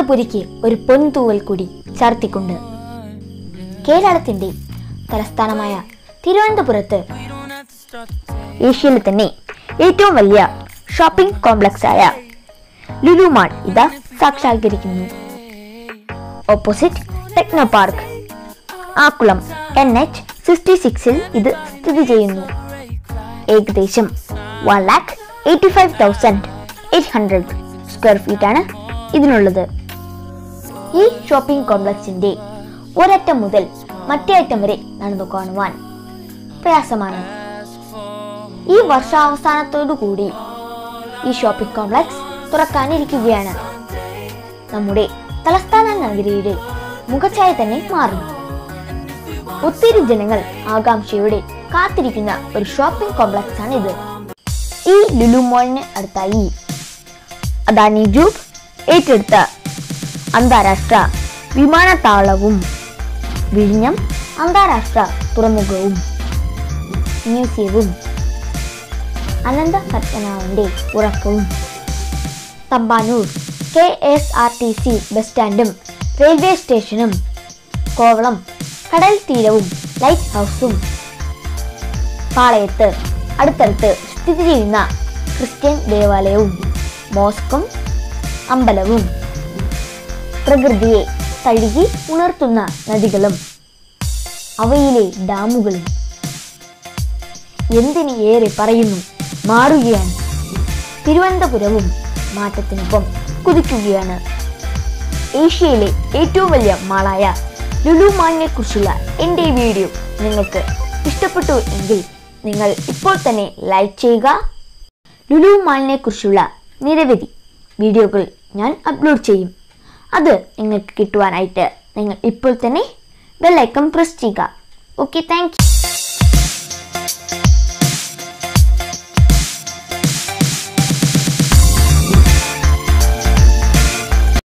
സ്വപ്നപുരിക്ക് ഒരു പൊൻതൂവൽ കൂടി ചാർത്തിക്കൊണ്ട് കേരളത്തിന്റെ തലസ്ഥാനമായ തിരുവനന്തപുരത്ത് ഏഷ്യയിലെ തന്നെ ഏറ്റവും വലിയ ഷോപ്പിംഗ് കോംപ്ലക്സ് ആയ ലുലു മാൾ ഇതാ സാക്ഷാത്കരിക്കുന്നു opposite Technopark Akkulam N H sixty സിക്സിൽ ഇത് സ്ഥിതി ചെയ്യുന്നു ഏകദേശം one lakh eighty five thousand eight hundred square feet ആണ് ഇതിനുള്ളത് ഈ ഷോപ്പിംഗ് കോംപ്ലക്സിന്റെ ഒരറ്റം മുതൽ മറ്റേ അറ്റം വരെ നടന്നു കാണുവാൻ പ്രയാസമാണ് ഈ വർഷാവസാനത്തോടു കൂടി ഈ ഷോപ്പിംഗ് കോംപ്ലക്സ് തുറക്കാനിരിക്കുകയാണ് നമ്മുടെ തലസ്ഥാന നഗരിയുടെ മുഖച്ഛായ തന്നെ മാറും ഒത്തിരി ജനങ്ങൾ ആകാംക്ഷയോടെ കാത്തിരിക്കുന്ന ഒരു ഷോപ്പിംഗ് കോംപ്ലക്സ് ആണ് ഇത് ഈ ലുലു മോളിന് അടുത്തായി അദാനി ഗ്രൂപ്പ് ഏറ്റെടുത്ത അന്താരാഷ്ട്ര വിമാനത്താവളവും വിഴിഞ്ഞം അന്താരാഷ്ട്ര തുറമുഖവും മ്യൂസിയവും അനന്ത പത്മനാഭന്റെ ഉറക്കവും Thampanoor K S R T C bus സ്റ്റാൻഡും റെയിൽവേ സ്റ്റേഷനും കോവളം കടൽ തീരവും ലൈറ്റ് ഹൗസും പാളയത്ത് അടുത്തടുത്ത് സ്ഥിതി ചെയ്യുന്ന ക്രിസ്ത്യൻ ദേവാലയവും മോസ്കും അമ്പലവും പ്രകൃതിയെ തഴുകി ഉണർത്തുന്ന നദികളും അവയിലെ ഡാമുകളും എന്തിന് ഏറെ പറയുന്നു മാറുകയാണ് തിരുവനന്തപുരവും മാറ്റത്തിനൊപ്പം കുതിക്കുകയാണ് ഏഷ്യയിലെ ഏറ്റവും വലിയ മാളായ ലുലു മാളിനെ കുറിച്ചുള്ള എൻ്റെ ഈ വീഡിയോ നിങ്ങൾക്ക് ഇഷ്ടപ്പെട്ടു എങ്കിൽ നിങ്ങൾ ഇപ്പോൾ തന്നെ ലൈക്ക് ചെയ്യുക ലുലു മാളിനെ കുറിച്ചുള്ള നിരവധി വീഡിയോകൾ ഞാൻ അപ്ലോഡ് ചെയ്യും അത് നിങ്ങൾക്ക് കിട്ടുവാനായിട്ട് നിങ്ങൾ ഇപ്പോൾ തന്നെ ബെല്ലൈക്കൺ പ്രസ് ചെയ്യുക ഓക്കെ താങ്ക്